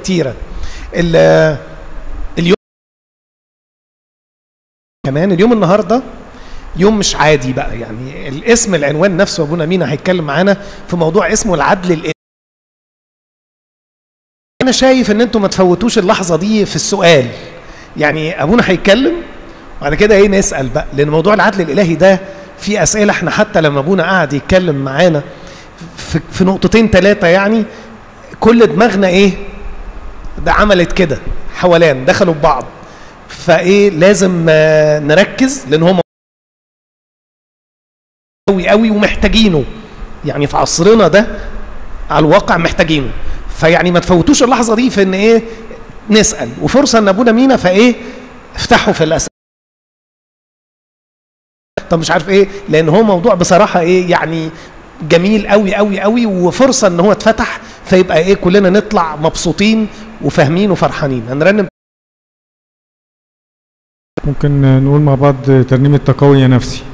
كتيره ال- اليوم كمان اليوم النهارده يوم مش عادي بقى يعني الاسم العنوان نفسه ابونا مينا هيتكلم معانا في موضوع اسمه العدل الالهي انا شايف ان انتم ما تفوتوش اللحظه دي في السؤال يعني ابونا هيتكلم وبعد كده ايه نسال بقى لان موضوع العدل الالهي ده في اسئله احنا حتى لما ابونا قعد يتكلم معانا في, في نقطتين ثلاثه يعني كل دماغنا ايه ده عملت كده حوالين دخلوا في بعض فايه لازم آه، نركز لان هو قوي قوي ومحتاجينه يعني في عصرنا ده على الواقع محتاجينه فيعني ما تفوتوش اللحظه دي في ان ايه نسال وفرصه ان ابونا مينا فايه افتحوا في الاسئله طب مش عارف ايه لان هو موضوع بصراحه ايه يعني جميل قوي قوي قوي وفرصه ان هو اتفتح فيبقى ايه كلنا نطلع مبسوطين وفاهمين وفرحانين هنرنم ممكن نقول مع بعض ترنيمة تقوي يا نفسي